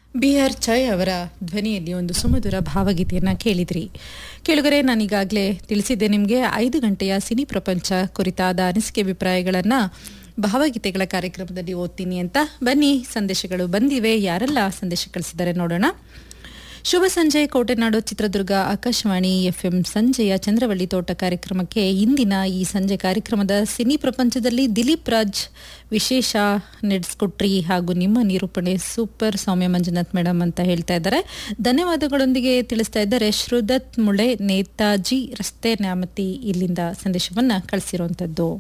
B R ಚೈ ಅವರ ಧ್ವನಿಯಲ್ಲಿ ಒಂದು ಸುಮಧುರ ಭಾವಗೀತೆಯನ್ನು ಕೇಳಿದ್ರಿ ಕೇಳುಗರೆ ನಾನೀಗಾಗಲೇ ತಿಳಿಸಿದ್ದೆ ನಿಮಗೆ ಐದು ಗಂಟೆಯ ಸಿನಿ ಪ್ರಪಂಚ ಕುರಿತಾದ ಅನಿಸಿಕೆ ಅಭಿಪ್ರಾಯಗಳನ್ನು ಭಾವಗೀತೆಗಳ ಕಾರ್ಯಕ್ರಮದಲ್ಲಿ ಓದ್ತೀನಿ ಅಂತ ಬನ್ನಿ ಸಂದೇಶಗಳು ಬಂದಿವೆ ಯಾರೆಲ್ಲ ಸಂದೇಶ ಕಳಿಸಿದ್ದಾರೆ ನೋಡೋಣ ಶುಭ ಸಂಜೆ ಕೋಟೆನಾಡು ಚಿತ್ರದುರ್ಗ ಆಕಾಶವಾಣಿ ಎಫ್ಎಂ ಸಂಜೆಯ ಚಂದ್ರವಳ್ಳಿ ತೋಟ ಕಾರ್ಯಕ್ರಮಕ್ಕೆ ಇಂದಿನ ಈ ಸಂಜೆ ಕಾರ್ಯಕ್ರಮದ ಸಿನಿ ಪ್ರಪಂಚದಲ್ಲಿ ದಿಲೀಪ್ ರಾಜ್ ವಿಶೇಷ ನಡೆಸ್ಕೊಟ್ರಿ ಹಾಗೂ ನಿಮ್ಮ ನಿರೂಪಣೆ ಸೂಪರ್ ಸೌಮ್ಯ ಮಂಜುನಾಥ್ ಮೇಡಮ್ ಅಂತ ಹೇಳ್ತಾ ಇದ್ದಾರೆ ಧನ್ಯವಾದಗಳೊಂದಿಗೆ ತಿಳಿಸ್ತಾ ಇದ್ದಾರೆ ಶ್ರುದತ್ ಮುಳೆ ನೇತಾಜಿ ರಸ್ತೆ ನ್ಯಾಮತಿ ಇಲ್ಲಿಂದ ಸಂದೇಶವನ್ನ ಕಳಿಸಿರುವಂಥದ್ದು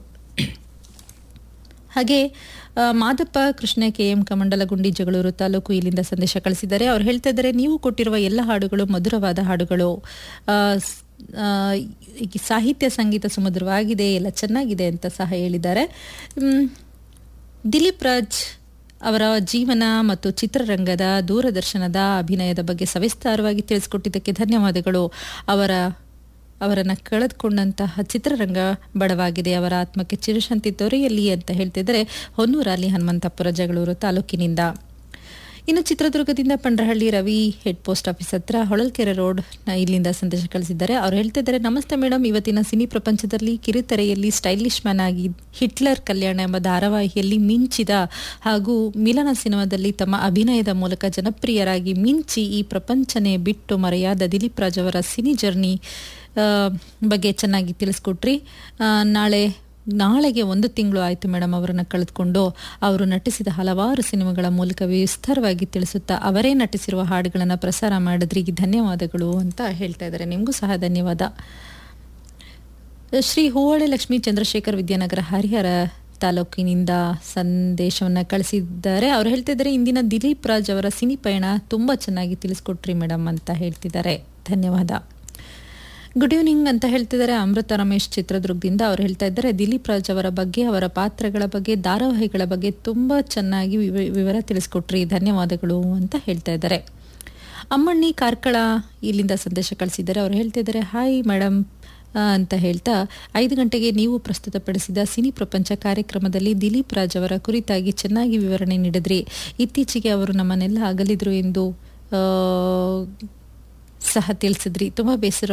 ಹಾಗೆ ಆ, ಮಾದಪ್ಪ ಕೃಷ್ಣ ಕೆ ಎಂ ಕಮಂಡಲಗುಂಡಿ ಜಗಳೂರು ತಾಲೂಕು ಇಲ್ಲಿಂದ ಸಂದೇಶ ಕಳಿಸಿದ್ದಾರೆ ಅವ್ರು ಹೇಳ್ತಾ ಇದ್ದಾರೆ ನೀವು ಕೊಟ್ಟಿರುವ ಎಲ್ಲ ಹಾಡುಗಳು ಮಧುರವಾದ ಹಾಡುಗಳು ಆ, ಸ್- ಆ, ಈ ಸಾಹಿತ್ಯ ಸಂಗೀತ ಸುಮಧುರವಾಗಿದೆ ಎಲ್ಲ ಚೆನ್ನಾಗಿದೆ ಅಂತ ಸಹ ಹೇಳಿದ್ದಾರೆ ಮ್, ದಿಲೀಪ್ ರಾಜ್ ಅವರ ಜೀವನ ಮತ್ತು ಚಿತ್ರರಂಗದ ದೂರದರ್ಶನದ ಅಭಿನಯದ ಬಗ್ಗೆ ಸವಿಸ್ತಾರವಾಗಿ ತಿಳಿಸಿಕೊಟ್ಟಿದ್ದಕ್ಕೆ ಧನ್ಯವಾದಗಳು ಅವರ ಅವರನ್ನು ಕಳೆದುಕೊಂಡಂತಹ ಚಿತ್ರರಂಗ ಬಡವಾಗಿದೆ ಅವರ ಆತ್ಮಕ್ಕೆ ಚಿರಶಾಂತಿ ದೊರೆಯಲಿ ಅಂತ ಹೇಳ್ತಿದ್ದಾರೆ ಹೊನ್ನೂರಲ್ಲಿ ಹನುಮಂತಪುರ ಜಗಳೂರು ತಾಲೂಕಿನಿಂದ ಇನ್ನು ಚಿತ್ರದುರ್ಗದಿಂದ Pandrahalli Ravi head post office ಹತ್ರ ಹೊಳಲ್ಕೆರೆ ರೋಡ್ ನ ಇಲ್ಲಿಂದ ಸಂದೇಶ ಕಳಿಸಿದ್ದಾರೆ ಅವ್ರು ಹೇಳ್ತಿದ್ದಾರೆ ನಮಸ್ತೆ ಮೇಡಮ್ ಇವತ್ತಿನ ಸಿನಿ ಪ್ರಪಂಚದಲ್ಲಿ ಕಿರುತೆರೆಯಲ್ಲಿ ಸ್ಟೈಲಿಶ್ ಮ್ಯಾನ್ ಆಗಿ ಹಿಟ್ಲರ್ ಕಲ್ಯಾಣ ಎಂಬ ಧಾರಾವಾಹಿಯಲ್ಲಿ ಮಿಂಚಿದ ಹಾಗೂ ಮಿಲನ ಸಿನಿಮಾದಲ್ಲಿ ತಮ್ಮ ಅಭಿನಯದ ಮೂಲಕ ಜನಪ್ರಿಯರಾಗಿ ಮಿಂಚಿ ಈ ಪ್ರಪಂಚನೇ ಬಿಟ್ಟು ಮರೆಯಾದ ದಿಲೀಪ್ ರಾಜ್ ಅವರ ಸಿನಿ ಜರ್ನಿ ಆ, ಬಗ್ಗೆ ಚೆನ್ನಾಗಿ ತಿಳಿಸ್ಕೊಟ್ರಿ ಆ, ನಾಳೆ ನಾಳೆಗೆ ಒಂದು ತಿಂಗಳು ಆಯಿತು ಮೇಡಮ್ ಅವರನ್ನು ಕಳೆದುಕೊಂಡು ಅವರು ನಟಿಸಿದ ಹಲವಾರು ಸಿನಿಮಾಗಳ ಮೂಲಕ ವಿಸ್ತಾರವಾಗಿ ತಿಳಿಸುತ್ತಾ ಅವರೇ ನಟಿಸಿರುವ ಹಾಡುಗಳನ್ನು ಪ್ರಸಾರ ಮಾಡಿದ್ರಿ ಧನ್ಯವಾದಗಳು ಅಂತ ಹೇಳ್ತಾ ಇದ್ದಾರೆ ನಿಮಗೂ ಸಹ ಧನ್ಯವಾದ ಶ್ರೀ ಹೂವಳೆ ಲಕ್ಷ್ಮೀ ಚಂದ್ರಶೇಖರ್ ವಿದ್ಯಾನಗರ ಹರಿಹರ ತಾಲೂಕಿನಿಂದ ಸಂದೇಶವನ್ನು ಕಳಿಸಿದ್ದಾರೆ ಅವ್ರು ಹೇಳ್ತಿದ್ದಾರೆ ಇಂದಿನ ದಿಲೀಪ್ ರಾಜ್ ಅವರ ಸಿನಿ ಪಯಣ ತುಂಬ ಚೆನ್ನಾಗಿ ತಿಳಿಸ್ಕೊಟ್ರಿ ಮೇಡಮ್ ಅಂತ ಹೇಳ್ತಿದ್ದಾರೆ ಧನ್ಯವಾದ ಗುಡ್ ಈವ್ನಿಂಗ್ ಅಂತ ಹೇಳ್ತಿದ್ದಾರೆ ಅಮೃತ ರಮೇಶ್ ಚಿತ್ರದುರ್ಗದಿಂದ ಅವ್ರು ಹೇಳ್ತಾ ಇದ್ದಾರೆ ದಿಲೀಪ್ ರಾಜ್ ಅವರ ಬಗ್ಗೆ ಅವರ ಪಾತ್ರಗಳ ಬಗ್ಗೆ ಧಾರಾವಾಹಿಗಳ ಬಗ್ಗೆ ತುಂಬ ಚೆನ್ನಾಗಿ ವಿವ- ವಿವರ ತಿಳಿಸ್ಕೊಟ್ರಿ ಧನ್ಯವಾದಗಳು ಅಂತ ಹೇಳ್ತಾ ಇದ್ದಾರೆ ಅಮ್ಮಣ್ಣಿ ಕಾರ್ಕಳ ಇಲ್ಲಿಂದ ಸಂದೇಶ ಕಳಿಸಿದ್ದಾರೆ ಅವ್ರು ಹೇಳ್ತಿದ್ದಾರೆ ಹಾಯ್ ಮೇಡಮ್ ಅಂತ ಹೇಳ್ತಾ ಐದು ಗಂಟೆಗೆ ನೀವು ಪ್ರಸ್ತುತಪಡಿಸಿದ ಸಿನಿ ಪ್ರಪಂಚ ಕಾರ್ಯಕ್ರಮದಲ್ಲಿ ದಿಲೀಪ್ ರಾಜ್ ಅವರ ಕುರಿತಾಗಿ ಚೆನ್ನಾಗಿ ವಿವರಣೆ ನೀಡಿದ್ರಿ ಇತ್ತೀಚೆಗೆ ಅವರು ನಮ್ಮನ್ನೆಲ್ಲ ಅಗಲಿದ್ರು ಎಂದು ಆ, ಸಹ ತಿಳಿಸಿದ್ರಿ ತುಂಬ ಬೇಸರ